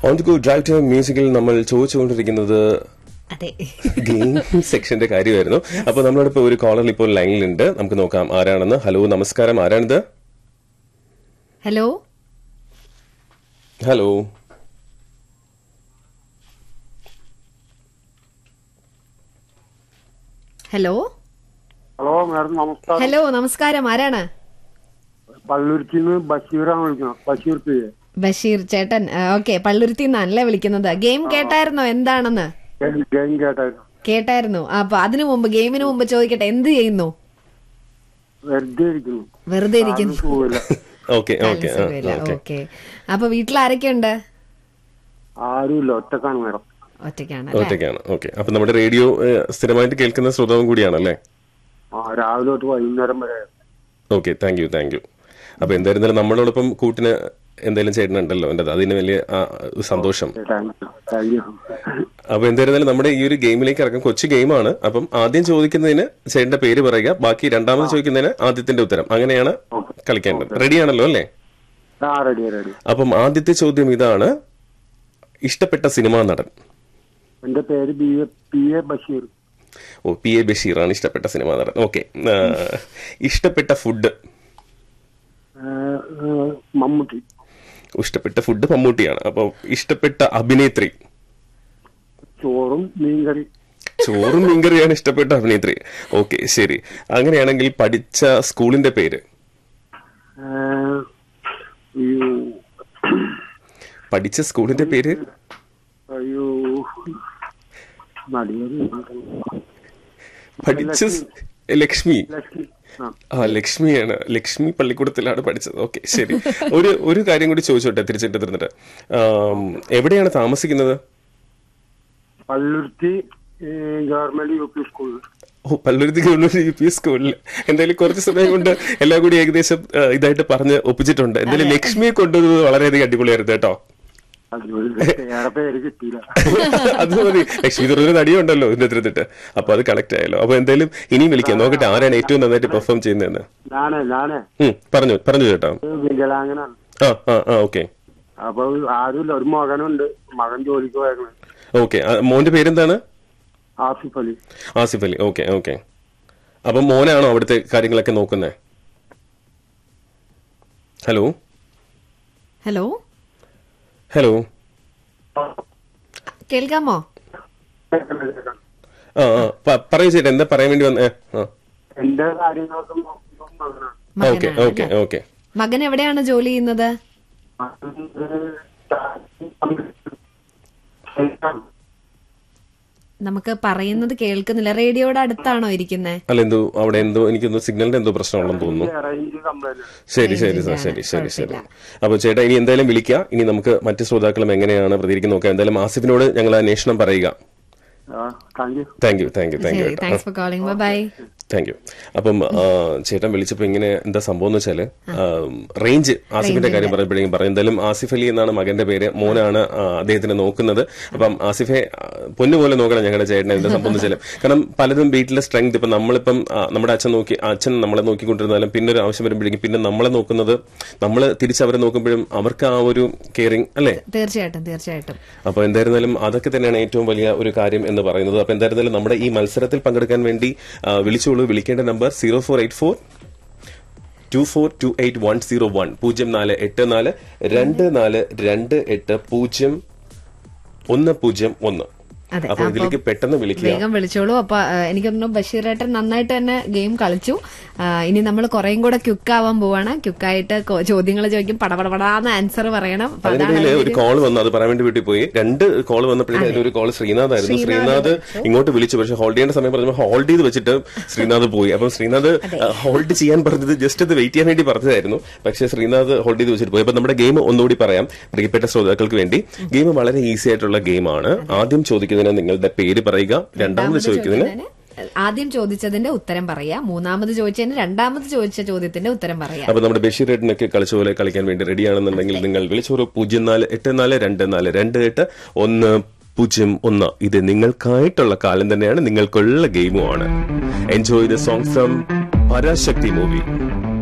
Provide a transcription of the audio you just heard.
On the go drive time മ്യൂസിക്കിൽ നമ്മൾ ചോദിച്ചുകൊണ്ടിരിക്കുന്നത് അതെ ഗെയിം സെക്ഷന്റെ കാര്യമായിരുന്നു അപ്പൊ നമ്മളോടൊപ്പം ഒരു കോളർ ഇപ്പോൾ ലൈനിലുണ്ട് നമുക്ക് നോക്കാം ആരാണെന്ന് ഹലോ നമസ്കാരം ആരാണിത് hello hello hello hello madam നമസ്കാരം ഹലോ നമസ്കാരം ആരാണ് പള്ളുരുത്തിന്ന് ബഷീറാണ് വിളിക്കുന്നത് ബഷീർ പി എ. ബഷീർ ചേട്ടൻ ഓക്കെ പള്ളുരുത്തി നിന്നല്ലേ വിളിക്കുന്നത് ഗെയിം കേട്ടായിരുന്നോ എന്താണെന്ന് ഗെയിം ഗെയിം കേട്ടായിരുന്നു കേട്ടായിരുന്നു അപ്പൊ അതിനു മുമ്പ് ഗെയിമിന് മുമ്പ് ചോദിക്കട്ടെ എന്ത് ചെയ്യുന്നു വെറുതെ ഇരിക്കുന്നു വെറുതെ ഇരിക്കുന്നു ആരും പോവില്ല ഓക്കെ ഓക്കെ ഓക്കെ ഓക്കെ അപ്പൊ വീട്ടിൽ ആരൊക്കെയുണ്ട് ആരുമില്ല ഒറ്റക്കാണ് മാഡം ഒറ്റയ്ക്കാണ് ഒറ്റയ്ക്കാണ് ഓക്കെ അപ്പൊ നമ്മുടെ റേഡിയോ ഏഹ്, സ്ഥിരമായിട്ട് കേൾക്കുന്ന ശ്രോതാവും കൂടിയാണല്ലേ ആ രാവിലെ തൊട്ട് വൈകുന്നേരം വരെ okay thank you thank you അപ്പൊ എന്തായിരുന്നാലും നമ്മളോടൊപ്പം കൂട്ടിന് എന്തായാലും ചേട്ടനുണ്ടല്ലോ എൻ്റെ അതിന് വലിയ ആ, സന്തോഷം താങ്ക് യു താങ്ക് യു അപ്പൊ എന്തായിരുന്നാലും നമ്മുടെ ഈ ഒരു ഗെയിമിലേക്ക് ഇറക്കം കൊച്ചു ഗെയിമാണ് അപ്പം ആദ്യം ചോദിക്കുന്നതിന് ചേട്ടന്റെ പേര് പറയുക ബാക്കി രണ്ടാമത് ചോദിക്കുന്നതിന് ആദ്യത്തിന്റെ ഉത്തരം അങ്ങനെയാണ് കളിക്കേണ്ടത് റെഡിയാണല്ലോ അല്ലേ ആ റെഡി റെഡി അപ്പം ആദ്യത്തെ ചോദ്യം ഇതാണ് ഇഷ്ടപ്പെട്ട സിനിമാ നടൻ എന്റെ പേര് B A P A Basheer O P A ബഷീറാണ് ഇഷ്ടപ്പെട്ട സിനിമാ നടൻ ഓക്കെ ഇഷ്ടപ്പെട്ട ഫുഡ് ഏ, ഏ, മമ്മൂട്ടി ഇഷ്ടപ്പെട്ട ഫുഡ് മമ്മൂട്ടിയാണ് അപ്പോൾ ഇഷ്ടപ്പെട്ട അഭിനേത്രി ചോറും മീൻകറി ചോറും മീൻകറിയാണ് ഇഷ്ടപ്പെട്ട അഭിനേത്രി ഓക്കെ ശരി അങ്ങനെയാണെങ്കിൽ പഠിച്ച സ്കൂളിന്റെ പേര് ഏ, അയ്യോ പഠിച്ച സ്കൂളിന്റെ പേര് അയ്യോ മടിയൊരു പഠിച്ച സ്- ലക്ഷ്മി ലക്ഷ്മി ആ ആ ലക്ഷ്മിയാണ് ലക്ഷ്മി പള്ളിക്കൂടത്തിലാണ് പഠിച്ചത് ഓക്കെ ശരി ഒരു ഒരു കാര്യം കൂടി ചോദിച്ചോട്ടെ തിരിച്ചിട്ട് തിരുന്നിട്ട് ആം, എവിടെയാണ് താമസിക്കുന്നത് പള്ളുരുത്തി ഗവൺമെന്റ് യു പി സ്കൂളിൽ ഓ പള്ളുരുത്തി ഗവൺമെന്റ് യു പി സ്കൂളിൽ എന്തായാലും കുറച്ച് സമയം കൊണ്ട് എല്ലാം കൂടി ഏകദേശം ആ, ഇതായിട്ട് പറഞ്ഞ് ഒപ്പിച്ചിട്ടുണ്ട് എന്തായാലും ലക്ഷ്മിയെ കൊണ്ടുവന്നത് വളരെയധികം അടിപൊളിയായിരുന്നു കേട്ടോ അത് ഏറെ പേര് കിട്ടിയില്ല അത് മതി ലക്ഷ്മി തുറന്നൊരു നടിയുണ്ടല്ലോ ഇതിന്റെ തിരുത്തിട്ട് അപ്പൊ അത് കണക്ട് ആയല്ലോ അപ്പൊ എന്തായാലും ഇനിയും വിളിക്കാം നോക്കട്ടെ ആരാണ് ഏറ്റവും നന്നായിട്ട് പെർഫോം ചെയ്യുന്നതെന്ന് ഞാനേ ഞാനേ ഉം, പറഞ്ഞു പറഞ്ഞു ചേട്ടാ വികലാംഗനാണ് ആ ആ ആ ഓക്കെ അപ്പൊ ആരുമില്ല ഒരു മകനുണ്ട് മകൻ ജോലിക്ക് പോയേക്കണേ ഓക്കെ മോന്റെ പേരെന്താണ് ആസിഫ് അലി ആസിഫ് അലി ഓക്കെ ഓക്കെ അപ്പൊ മോനാണോ അവിടുത്തെ കാര്യങ്ങളൊക്കെ നോക്കുന്നത് ഹലോ ഹലോ ഹലോ കേൾക്കാമോ ആ ആ പ- പറയൂ ചേട്ടാ എന്താ പറയാൻ വേണ്ടി വന്നേ ആ എന്റെ കാര്യങ്ങളൊക്കെ നോക്കുന്നത് മകനാണ് ഓക്കെ മകനാണ് ഓക്കെ ഓക്കെ മകൻ എവിടെയാണ് ജോലി ചെയ്യുന്നത് മകൻ നമുക്ക് പറയുന്നത് കേൾക്കുന്നില്ല റേഡിയോയുടെ അടുത്താണോ ഇരിക്കുന്നത് അല്ല എന്തോ അവിടെ എന്തോ എനിക്കെന്തോ സിഗ്നലിന്റെ എന്തോ പ്രശ്നമുണ്ടെന്ന് തോന്നുന്നു റേഞ്ച് കംപ്ലൈന്റ് ശരി ശരി സാർ ശരി ശരി ശരി അപ്പൊ ചേട്ടാ ഇനി എന്തായാലും വിളിക്കുക ഇനി നമുക്ക് മറ്റു ശ്രോതാക്കളും എങ്ങനെയാണ് പ്രതികരിക്കുന്നത് നോക്കാം എന്തായാലും ആസിഫിനോട് ഞങ്ങൾ അന്വേഷണം പറയുക thank you thank you thank you thank you ശരി thanks for calling bye thank you അപ്പം ആ, ചേട്ടൻ വിളിച്ചപ്പോ ഇങ്ങനെ എന്താ സംഭവം എന്ന് വെച്ചാല് റേഞ്ച് ആസിഫിന്റെ കാര്യം പറയുമ്പോഴേക്കും പറയും എന്തായാലും ആസിഫ് അലി എന്നാണ് മകന്റെ പേര് മോനാണ് ആ, അദ്ദേഹത്തിനെ നോക്കുന്നത് അപ്പം ആസിഫെ ആ, പൊന്നുപോലെ നോക്കണം ഞങ്ങളുടെ ചേട്ടനെ എന്താ സംഭവം എന്ന് വെച്ചാൽ കാരണം പലരും വീട്ടിലെ സ്ട്രെങ്ത് ഇപ്പൊ നമ്മളിപ്പം ആ, നമ്മുടെ അച്ഛൻ നോക്കി അച്ഛൻ നമ്മളെ നോക്കിക്കൊണ്ടിരുന്നാലും പിന്നെ ഒരു ആവശ്യം വരുമ്പോഴേക്കും പിന്നെ നമ്മളെ നോക്കുന്നത് നമ്മൾ തിരിച്ച് അവരെ നോക്കുമ്പോഴും അവർക്ക് ആ ഒരു കെയറിങ് അല്ലേ തീർച്ചയായിട്ടും തീർച്ചയായിട്ടും അപ്പൊ എന്തായിരുന്നാലും അതൊക്കെ തന്നെയാണ് ഏറ്റവും വലിയ ഒരു കാര്യം എന്ന് പറയുന്നത് അപ്പൊ എന്തായിരുന്നാലും നമ്മുടെ ഈ മത്സരത്തിൽ പങ്കെടുക്കാൻ വേണ്ടി ആ, വിളിച്ചോളൂ വിളിക്കേണ്ട number zero four eight four two four two eight one zero one പൂജ്യം നാല് എട്ട് നാല് രണ്ട് നാല് രണ്ട് എട്ട് പൂജ്യം ഒന്ന് പൂജ്യം ഒന്ന് അതെ, അപ്പൊ ഇതിലേക്ക് പെട്ടെന്ന് വിളിക്കുക വേഗം വിളിച്ചോളൂ അപ്പൊ ആ, എനിക്ക് തോന്നുന്നു ബഷീറേട്ടൻ നന്നായിട്ട് തന്നെ ഗെയിം കളിച്ചു ആ, ഇനി നമ്മൾ കുറേയും കൂടെ ക്യുക്കാവാൻ പോവാണ് ക്യുക്കായിട്ട് ചോദ്യങ്ങൾ ചോദിക്കും പടപടപടാന്ന് ആൻസർ പറയണം അപ്പൊ അതാണ് അതിനിടയിൽ ഒരു കോൾ വന്നു അത് പറയാൻ വേണ്ടി വീട്ടിൽ പോയി രണ്ട് കോൾ വന്നപ്പോഴേക്കും അതിൽ ഒരു കോൾ ശ്രീനാഥ് ആയിരുന്നു ശ്രീനാഥ് ഇങ്ങോട്ട് വിളിച്ചു പക്ഷെ ഹോൾഡ് ചെയ്യേണ്ട സമയം പറഞ്ഞപ്പോൾ ഹോൾഡ് ചെയ്ത് വെച്ചിട്ട് ശ്രീനാഥ് പോയി അപ്പം ശ്രീനാഥ് ഹോൾഡ് ചെയ്യാൻ പറഞ്ഞത് ജസ്റ്റ് അത് വെയിറ്റ് ചെയ്യാൻ വേണ്ടി പറഞ്ഞതായിരുന്നു പക്ഷേ ശ്രീനാഥ് ഹോൾഡ് ചെയ്ത് വെച്ചിട്ട് പോയി അപ്പൊ നമ്മുടെ ഗെയിം ഒന്നുകൂടി പറയാം പ്രിയപ്പെട്ട ശ്രോതാക്കൾക്ക് വേണ്ടി ഗെയിം വളരെ ഈസി ആയിട്ടുള്ള ഗെയിമാണ് ആദ്യം ചോദിക്കുന്നതിന് നിങ്ങളുടെ പേര് പറയുക രണ്ടാമത് ചോദിക്കുന്നതിന് ചോദിച്ചതിന് ആദ്യം ചോദിച്ചതിന്റെ ഉത്തരം പറയാ മൂന്നാമത് ചോദിച്ചതിന് രണ്ടാമത് ചോദിച്ച ചോദ്യത്തിന്റെ ഉത്തരം പറയാ അപ്പൊ നമ്മുടെ ബഷീർ റെഡിനൊക്കെ കളിച്ച പോലെ കളിക്കാൻ വേണ്ടി റെഡിയാണെന്നുണ്ടെങ്കിൽ നിങ്ങൾ വിളിച്ചോറ് പൂജ്യം നാല് എട്ട് നാല് രണ്ട് നാല് രണ്ട് എട്ട് ഒന്ന് പൂജ്യം ഒന്ന് ഇത് നിങ്ങൾക്കായിട്ടുള്ള കാലം തന്നെയാണ് നിങ്ങൾക്കുള്ള ഗെയിമുമാണ് enjoy the song from Parasakthi movie